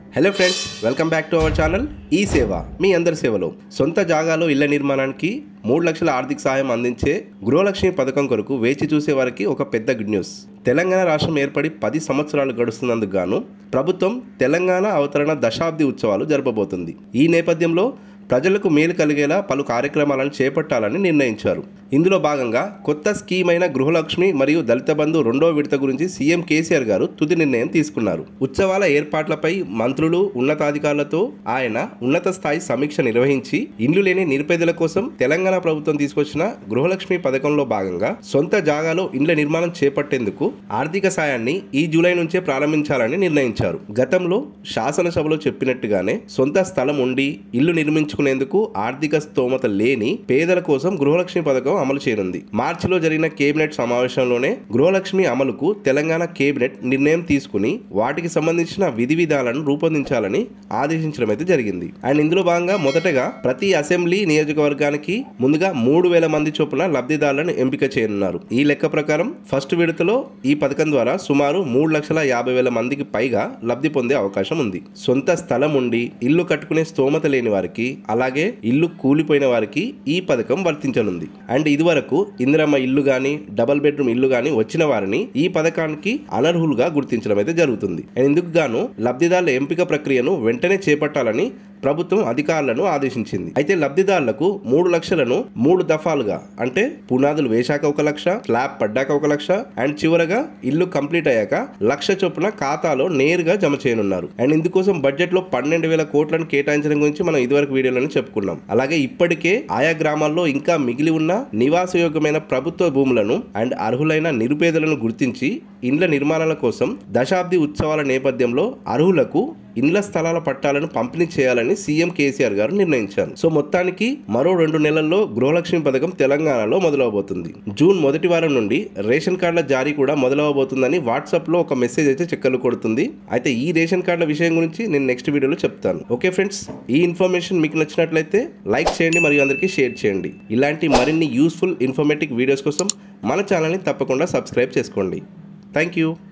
hello friends welcome back to our channel ఈ సేవ మీ అందరి సేవలో సొంత జాగాలో ఇళ్ల నిర్మాణానికి మూడు లక్షల ఆర్థిక సాయం అందించే గృహలక్ష్మి పథకం కొరకు వేచి చూసే వారికి ఒక పెద్ద గుడ్ న్యూస్ తెలంగాణ రాష్ట్రం ఏర్పడి పది సంవత్సరాలు గడుస్తున్నందుకు గాను ప్రభుత్వం తెలంగాణ అవతరణ దశాబ్ది ఉత్సవాలు జరపబోతుంది ఈ నేపథ్యంలో ప్రజలకు మేలు కలిగేలా పలు కార్యక్రమాలను చేపట్టాలని నిర్ణయించారు ఇందులో భాగంగా కొత్త స్కీమ్ అయిన గృహలక్ష్మి మరియు దళిత బంధు రెండో విడత గురించి సీఎం కేసీఆర్ గారు తుది నిర్ణయం తీసుకున్నారు ఉత్సవాల ఏర్పాట్లపై మంత్రులు ఉన్నతాధికారులతో ఆయన ఉన్నత స్థాయి సమీక్ష నిర్వహించి ఇండ్లు లేని నిరుపేదల కోసం తెలంగాణ ప్రభుత్వం తీసుకొచ్చిన గృహలక్ష్మి పథకంలో భాగంగా సొంత జాగాలో ఇండ్ల నిర్మాణం చేపట్టేందుకు ఆర్థిక సాయాన్ని ఈ జూలై నుంచే ప్రారంభించాలని నిర్ణయించారు గతంలో శాసనసభలో చెప్పినట్టుగానే సొంత స్థలం ఉండి ఇల్లు నిర్మించుకునేందుకు ఆర్థిక స్తోమత లేని పేదల కోసం గృహలక్ష్మి పథకం అమలు చేయనుంది మార్చిలో జరిగిన కేబినెట్ సమావేశంలోనే గృహలక్ష్మి అమలుకు తెలంగాణ కేబినెట్ నిర్ణయం తీసుకుని వాటికి సంబంధించిన విధి విధాలను రూపొందించాలని ఆదేశించడం అయితే జరిగింది అండ్ ఇందులో భాగంగా మొదటగా ప్రతి అసెంబ్లీ నియోజకవర్గానికి ముందుగా మూడు వేల మంది చొప్పున లబ్ధిదారులను ఎంపిక చేయనున్నారు ఈ లెక్క ప్రకారం ఫస్ట్ విడతలో ఈ పథకం ద్వారా సుమారు మూడు లక్షల యాభై వేల మందికి పైగా లబ్ధి పొందే అవకాశం ఉంది సొంత స్థలం ఉండి ఇల్లు కట్టుకునే స్తోమత లేని వారికి అలాగే ఇల్లు కూలిపోయిన వారికి ఈ పథకం వర్తించనుంది అండ్ ఇదివరకు ఇందిరమ్మ ఇల్లు గాని డబల్ బెడ్రూమ్ ఇల్లు గాని వచ్చిన వారిని ఈ పథకానికి అనర్హులుగా గుర్తించడం అయితే జరుగుతుంది అండ్ ఇందుకు గాను లబ్ధిదారుల ఎంపిక ప్రక్రియను వెంటనే చేపట్టాలని ప్రభుత్వం అధికారులను ఆదేశించింది అయితే లబ్ధిదారులకు మూడు లక్షలను మూడు దఫాలుగా అంటే పునాదులు వేశాక ఒక లక్ష స్లాబ్ పడ్డాక ఒక లక్ష అండ్ చివరగా ఇల్లు కంప్లీట్ అయ్యాక లక్ష చొప్పున ఖాతాలో నేరుగా జమ చేయనున్నారు అండ్ ఇందుకోసం బడ్జెట్ లో పన్నెండు వేల కోట్లను కేటాయించడం గురించి మనం ఇదివరకు వీడియోలను చెప్పుకున్నాం అలాగే ఇప్పటికే ఆయా గ్రామాల్లో ఇంకా మిగిలి ఉన్న నివాసయోగ్యమైన ప్రభుత్వ భూములను అండ్ అర్హులైన నిరుపేదలను గుర్తించి ఇండ్ల నిర్మాణాల కోసం దశాబ్ది ఉత్సవాల నేపథ్యంలో అర్హులకు ఇండ్ల స్థలాల పట్టాలను పంపిణీ చేయాలని సీఎం కేసీఆర్ గారు నిర్ణయించారు సో మొత్తానికి మరో రెండు నెలల్లో గృహలక్ష్మి పథకం తెలంగాణలో మొదలవబోతుంది జూన్ మొదటి వారం నుండి రేషన్ కార్డుల జారీ కూడా మొదలవబోతుందని వాట్సాప్ లో ఒక మెసేజ్ అయితే చెక్కలు కొడుతుంది అయితే ఈ రేషన్ కార్డుల విషయం గురించి నేను నెక్స్ట్ వీడియోలో చెప్తాను ఓకే ఫ్రెండ్స్ ఈ ఇన్ఫర్మేషన్ మీకు నచ్చినట్లయితే లైక్ చేయండి మరియు అందరికీ షేర్ చేయండి ఇలాంటి మరిన్ని యూస్ఫుల్ ఇన్ఫర్మేటివ్ వీడియోస్ కోసం మన ఛానల్ని తప్పకుండా సబ్స్క్రైబ్ చేసుకోండి థ్యాంక్ యూ